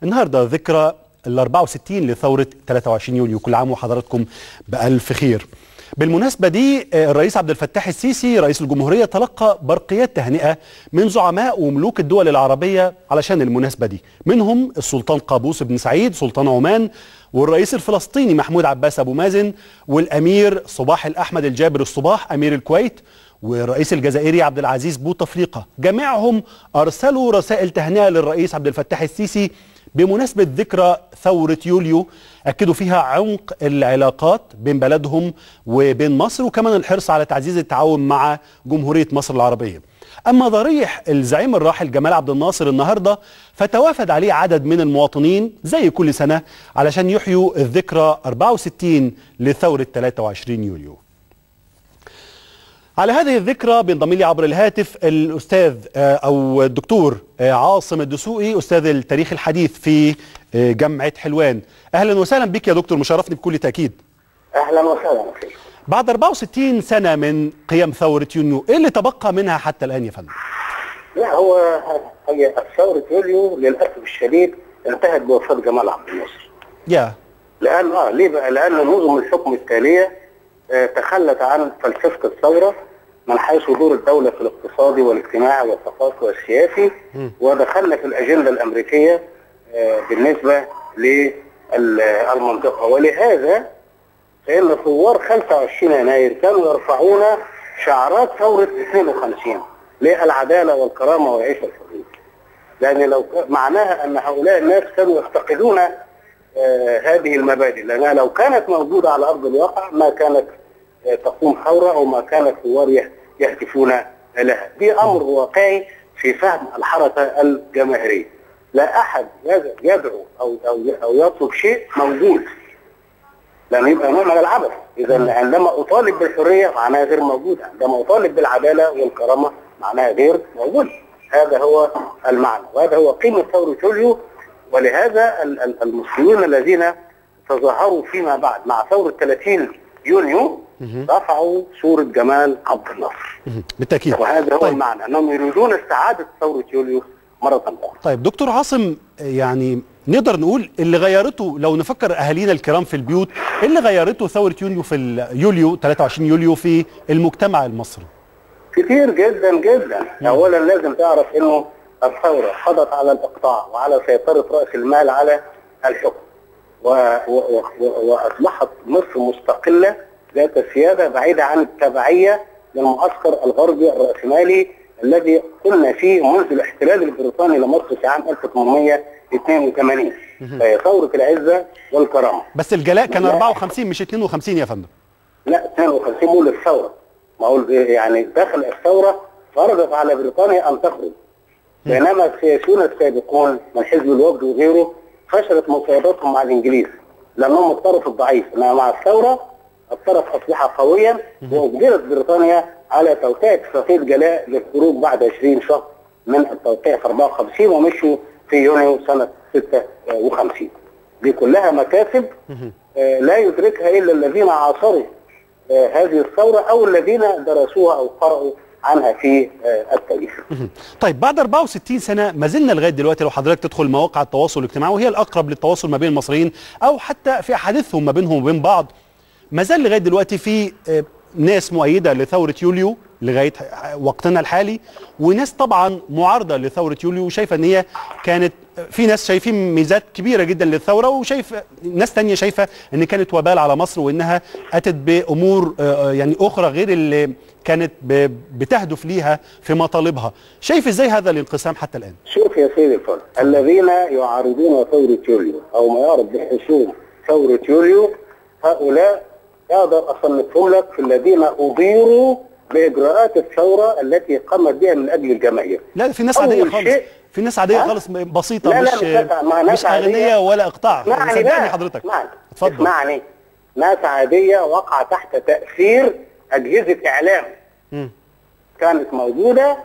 النهارده ذكرى ال 64 لثورة 23 يوليو كل عام وحضراتكم بألف خير بالمناسبة دي الرئيس عبد الفتاح السيسي رئيس الجمهورية تلقى برقيات تهنئة من زعماء وملوك الدول العربية علشان المناسبة دي منهم السلطان قابوس بن سعيد سلطان عمان والرئيس الفلسطيني محمود عباس أبو مازن والأمير صباح الأحمد الجابر الصباح أمير الكويت والرئيس الجزائري عبد العزيز بوتفليقة جميعهم أرسلوا رسائل تهنئة للرئيس عبد الفتاح السيسي بمناسبة ذكرى ثورة يوليو أكدوا فيها عمق العلاقات بين بلدهم وبين مصر وكمان الحرص على تعزيز التعاون مع جمهورية مصر العربية أما ضريح الزعيم الراحل جمال عبد الناصر النهاردة فتوافد عليه عدد من المواطنين زي كل سنة علشان يحيوا الذكرى 64 لثورة 23 يوليو على هذه الذكرى بينضم لي عبر الهاتف الاستاذ او الدكتور عاصم الدسوقي استاذ التاريخ الحديث في جامعه حلوان اهلا وسهلا بك يا دكتور مشرفني بكل تاكيد اهلا وسهلا فيك بعد 64 سنه من قيام ثوره يونيو ايه اللي تبقى منها حتى الان يا فندم لا هو هي ثوره يوليو للاسف الشديد انتهت بوفاه جمال عبد الناصر يا لان اه ليه بقى لان نظم الحكم التاليه تخلت عن فلسفة الثورة من حيث دور الدولة في الاقتصادي والاجتماعي والثقافي والسياسي ودخلنا في الأجندة الأمريكية بالنسبة للمنطقة ولهذا فإن ثوار 25 يناير كانوا يرفعون شعارات ثورة 52 للعدالة والكرامة والعيش الحرية لأن لو معناها أن هؤلاء الناس كانوا يفتقدون آه هذه المبادئ لأنها لو كانت موجودة على أرض الواقع ما كانت آه تقوم ثورة أو ما كان الثوار يهتفون لها دي أمر واقعي في فهم الحركة الجماهيرية لا أحد يدعو أو, أو, أو يطلب شيء موجود لأنه يبقى نوع من العبث إذا عندما أطالب بالحرية معناها غير موجودة عندما أطالب بالعدالة والكرامة معناها غير موجود هذا هو المعنى وهذا هو قيمة ثورة يوليو ولهذا المسلمين الذين تظاهروا فيما بعد مع ثورة 30 يونيو رفعوا صورة جمال عبد الناصر بالتأكيد وهذا هو طيب. المعنى أنهم يريدون استعادة ثورة يوليو مرة أخرى طيب دكتور عاصم يعني نقدر نقول اللي غيرته لو نفكر أهالينا الكرام في البيوت اللي غيرته ثورة يوليو في يوليو 23 يوليو في المجتمع المصري كتير جدا جدا أولا لازم تعرف أنه الثورة قضت على الإقطاع وعلى سيطرة رأس المال على الحكم و... و... و... وأصبحت مصر مستقلة ذات السيادة بعيدة عن التبعية للمعسكر الغربي الرأسمالي الذي كنا فيه منذ الاحتلال البريطاني لمصر في عام 1882 فهي ثورة العزة والكرامة بس الجلاء كان 54 مش 52 يا فندم لا 52 مول الثورة ما هو يعني داخل الثورة فرضت على بريطانيا أن تخرج بينما السياسيون السابقون من حزب الوفد وغيره فشلت مفاوضاتهم مع الانجليز لانهم الطرف الضعيف انما مع الثوره الطرف اصبح قويا واجبرت بريطانيا على توقيع اتفاقيه جلاء للخروج بعد 20 شهر من التوقيع في 54 ومشوا في يونيو سنه 56 دي كلها مكاسب آه لا يدركها الا الذين عاصروا آه هذه الثوره او الذين درسوها او قرأوا عنها في التاريخ. طيب بعد 64 سنه ما زلنا لغايه دلوقتي لو حضرتك تدخل مواقع التواصل الاجتماعي وهي الاقرب للتواصل ما بين المصريين او حتى في احاديثهم ما بينهم وبين بعض ما زال لغايه دلوقتي في ناس مؤيده لثوره يوليو لغايه وقتنا الحالي وناس طبعا معارضه لثوره يوليو وشايفه ان هي كانت في ناس شايفين ميزات كبيره جدا للثوره وشايف ناس تانية شايفه ان كانت وبال على مصر وانها اتت بامور يعني اخرى غير اللي كانت بتهدف ليها في مطالبها شايف ازاي هذا الانقسام حتى الان شوف يا سيدي الفضل الذين يعارضون ثوره يوليو او ما يعرف بحشوم ثوره يوليو هؤلاء اقدر اصنفهم لك في الذين اضيروا باجراءات الثوره التي قامت بها من اجل الجماهير لا في ناس عاديه خالص في ناس عاديه خالص بسيطه لا مش لا مش اغنياء ولا اقطاع صدقني حضرتك اتفضل اسمعني ناس عاديه وقع تحت تاثير اجهزه اعلام م. كانت موجوده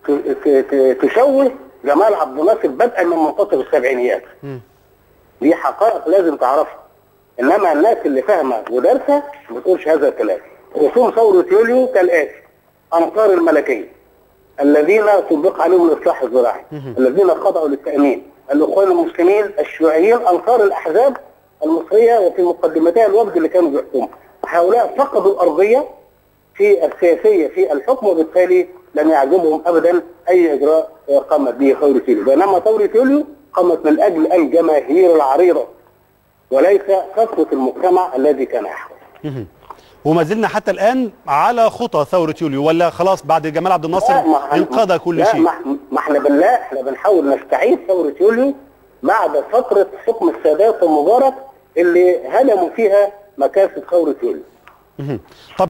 تشوه جمال عبد الناصر بدءا من منتصف السبعينيات دي حقائق لازم تعرفها انما الناس اللي فاهمه ودارسه ما بتقولش هذا الكلام رسوم ثوره يوليو كالاتي انصار الملكيه الذين طبق عليهم الاصلاح الزراعي الذين خضعوا للتامين الاخوان المسلمين الشيوعيين انصار الاحزاب المصريه وفي مقدمتها الوفد اللي كانوا بيحكموا هؤلاء فقدوا الارضيه في السياسيه في الحكم وبالتالي لم يعجبهم ابدا اي اجراء قامت به ثوره يوليو بينما ثوره يوليو قامت من اجل الجماهير العريضه وليس صفوه المجتمع الذي كان يحكم مهم. وما زلنا حتى الان على خطى ثوره يوليو ولا خلاص بعد جمال عبد الناصر لا، ما- انقضى كل لا، شيء ما ما احنا بالله احنا بنحاول نستعيد ثوره يوليو بعد فتره حكم السادات ومبارك اللي هدموا فيها مكاسب ثوره يوليو مهم. طب